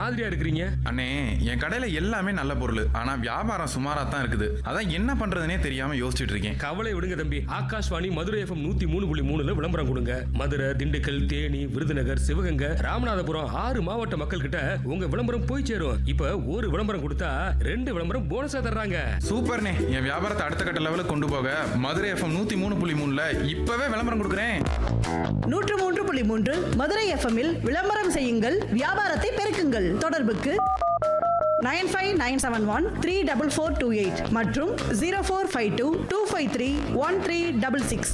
மாதிரியா இருக்கிறீங்க அண்ணே என் கடையில எல்லாமே நல்ல பொருள் ஆனா வியாபாரம் சுமாரா தான் இருக்குது அதான் என்ன பண்றதுனே தெரியாம யோசிச்சுட்டு இருக்கேன் கவலை விடுங்க தம்பி ஆகாஷ்வாணி மதுரை எஃப்எம் நூத்தி மூணு புள்ளி மூணுல விளம்பரம் கொடுங்க மதுரை திண்டுக்கல் தேனி விருதுநகர் சிவகங்கை ராமநாதபுரம் ஆறு மாவட்ட மக்கள் கிட்ட உங்க விளம்பரம் போய் சேரும் இப்ப ஒரு விளம்பரம் கொடுத்தா ரெண்டு விளம்பரம் போனஸா தர்றாங்க சூப்பர்ண்ணே என் வியாபாரத்தை அடுத்த கட்ட லெவலுக்கு கொண்டு போக மதுரை எஃப்எம் நூத்தி மூணு புள்ளி மூணுல இப்பவே விளம்பரம் கொடுக்குறேன் நூற்று மூன்று புள்ளி மூன்று மதுரை எஃப்எம்மில் விளம்பரம் செய்யுங்கள் வியாபாரத்தை பெருக்குங்கள் தொடர்புக்கு nine five nine seven one three double four two eight மற்றும் zero four five two two five three one three double six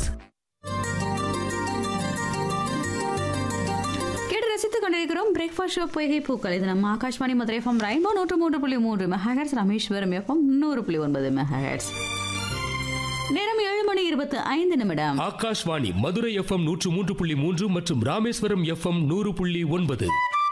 கேட்டு ரசித்துக் கொண்டிருக்கிறோம் பிரேக்ஃபாஸ்ட் ஷோ பொய்கை பூக்கள் இது நம்ம ஆகாஷ்வாணி மதுரை எஃப்எம் ரெயின்போ நூற்று மூன்று புள்ளி மூன்று மெகாஹெட்ஸ் ராமேஸ்வரம் எஃப்எம் நூறு புள்ளி ஒன்பது மெகாஹெட்ஸ் நேரம் ஏழு மணி இருபத்து ஐந்து நிமிடம் ஆகாஷ்வாணி மதுரை எஃப்எம் நூற்று மூன்று புள்ளி மூன்று மற்றும் ராமேஸ்வரம் எஃப்எம் நூறு புள்ளி ஒன்பது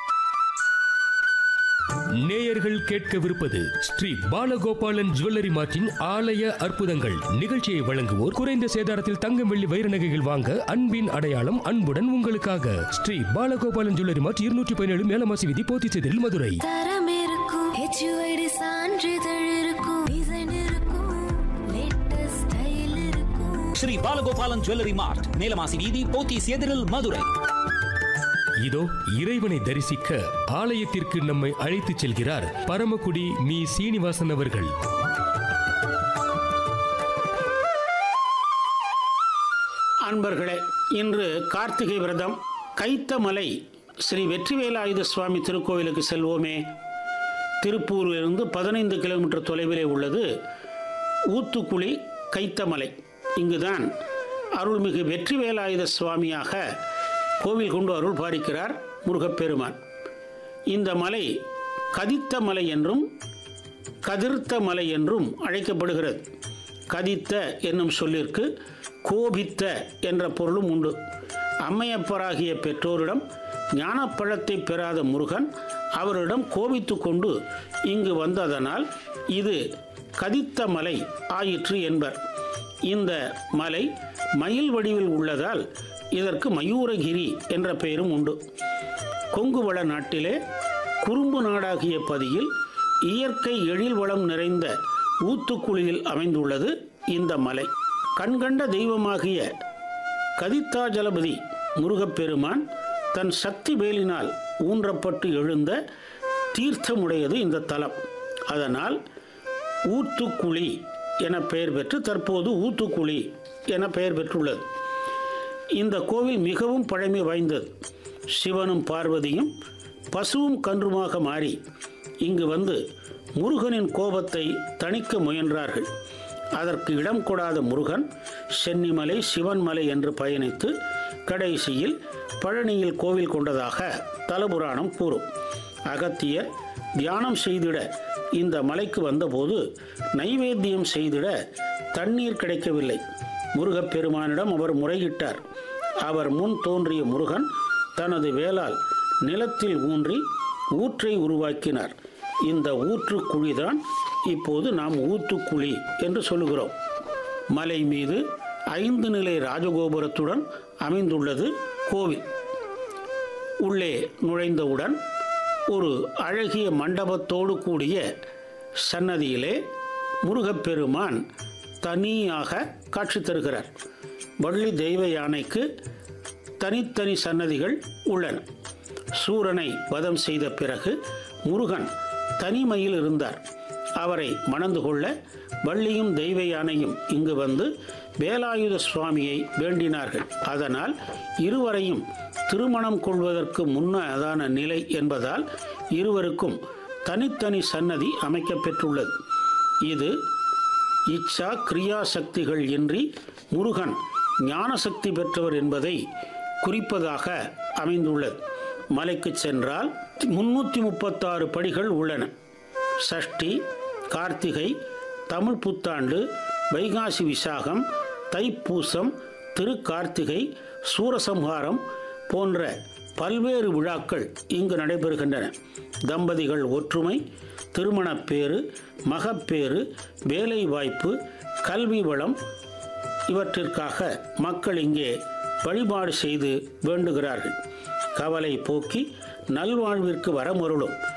நேயர்கள் கேட்கவிருப்பது ஸ்ரீ பாலகோபாலன் ஜுவல்லரி மார்ட்டின் ஆலய அற்புதங்கள் நிகழ்ச்சியை வழங்குவோர் குறைந்த சேதாரத்தில் தங்கம் வெள்ளி வைர நகைகள் வாங்க அன்பின் அடையாளம் அன்புடன் உங்களுக்காக ஸ்ரீ பாலகோபாலன் ஜுவல்லரி மார்ட் இருநூற்றி பதினேழு மேலமாசி விதி போத்திச்செதில் மதுரை தரம் இருக்கும் ஹெச்யூஐடி சான்றிதழ் இருக்கும் டிசைன் இருக்கும் லேட்டஸ்ட் ஸ்டைல் இருக்கும் ஸ்ரீ பாலகோபாலன் ஜுவல்லரி மார்ட் நீலமாசி வீதி போத்தீஸ் எதிரில் மதுரை இதோ இறைவனை தரிசிக்க ஆலயத்திற்கு நம்மை அழைத்துச் செல்கிறார் பரமக்குடி மீ சீனிவாசன் அவர்கள் அன்பர்களே இன்று கார்த்திகை விரதம் கைத்தமலை ஸ்ரீ வெற்றிவேலாயுத சுவாமி திருக்கோவிலுக்கு செல்வோமே திருப்பூரிலிருந்து பதினைந்து கிலோமீட்டர் தொலைவிலே உள்ளது ஊத்துக்குழி கைத்தமலை இங்குதான் அருள்மிகு வெற்றிவேலாயுத சுவாமியாக கோவில் கொண்டு அருள் பாலிக்கிறார் முருகப்பெருமான் இந்த மலை கதித்த மலை என்றும் கதிர்த்த மலை என்றும் அழைக்கப்படுகிறது கதித்த என்னும் சொல்லிற்கு கோபித்த என்ற பொருளும் உண்டு அம்மையப்பராகிய பெற்றோரிடம் ஞானப்பழத்தை பெறாத முருகன் அவரிடம் கோபித்து கொண்டு இங்கு வந்ததனால் இது கதித்த மலை ஆயிற்று என்பர் இந்த மலை மயில் வடிவில் உள்ளதால் இதற்கு மயூரகிரி என்ற பெயரும் உண்டு கொங்குவள நாட்டிலே குறும்பு நாடாகிய பதியில் இயற்கை எழில் வளம் நிறைந்த ஊத்துக்குழியில் அமைந்துள்ளது இந்த மலை கண்கண்ட தெய்வமாகிய கதித்தாஜலபதி முருகப்பெருமான் தன் சக்தி வேலினால் ஊன்றப்பட்டு எழுந்த தீர்த்தமுடையது இந்த தலம் அதனால் ஊத்துக்குழி என பெயர் பெற்று தற்போது ஊத்துக்குழி என பெயர் பெற்றுள்ளது இந்த கோவில் மிகவும் பழமை வாய்ந்தது சிவனும் பார்வதியும் பசுவும் கன்றுமாக மாறி இங்கு வந்து முருகனின் கோபத்தை தணிக்க முயன்றார்கள் அதற்கு இடம் கொடாத முருகன் சென்னிமலை சிவன்மலை என்று பயணித்து கடைசியில் பழனியில் கோவில் கொண்டதாக தலபுராணம் கூறும் அகத்தியர் தியானம் செய்திட இந்த மலைக்கு வந்தபோது நைவேத்தியம் செய்திட தண்ணீர் கிடைக்கவில்லை முருகப்பெருமானிடம் அவர் முறையிட்டார் அவர் முன் தோன்றிய முருகன் தனது வேலால் நிலத்தில் ஊன்றி ஊற்றை உருவாக்கினார் இந்த ஊற்று குழிதான் இப்போது நாம் ஊத்துக்குழி என்று சொல்லுகிறோம் மலை மீது ஐந்து நிலை ராஜகோபுரத்துடன் அமைந்துள்ளது கோவில் உள்ளே நுழைந்தவுடன் ஒரு அழகிய மண்டபத்தோடு கூடிய சன்னதியிலே முருகப்பெருமான் தனியாக காட்சி தருகிறார் வள்ளி தெய்வ யானைக்கு தனித்தனி சன்னதிகள் உள்ளன சூரனை வதம் செய்த பிறகு முருகன் தனிமையில் இருந்தார் அவரை மணந்து கொள்ள வள்ளியும் தெய்வ யானையும் இங்கு வந்து வேலாயுத சுவாமியை வேண்டினார்கள் அதனால் இருவரையும் திருமணம் கொள்வதற்கு முன்னதான நிலை என்பதால் இருவருக்கும் தனித்தனி சன்னதி அமைக்கப்பெற்றுள்ளது இது இச்சா கிரியா சக்திகள் இன்றி முருகன் ஞான சக்தி பெற்றவர் என்பதை குறிப்பதாக அமைந்துள்ளது மலைக்கு சென்றால் முன்னூற்றி முப்பத்தாறு படிகள் உள்ளன சஷ்டி கார்த்திகை தமிழ் புத்தாண்டு வைகாசி விசாகம் தைப்பூசம் திருக்கார்த்திகை சூரசம்ஹாரம் போன்ற பல்வேறு விழாக்கள் இங்கு நடைபெறுகின்றன தம்பதிகள் ஒற்றுமை திருமணப்பேறு மகப்பேறு வேலைவாய்ப்பு கல்வி வளம் இவற்றிற்காக மக்கள் இங்கே வழிபாடு செய்து வேண்டுகிறார்கள் கவலை போக்கி நல்வாழ்விற்கு வரமருளும்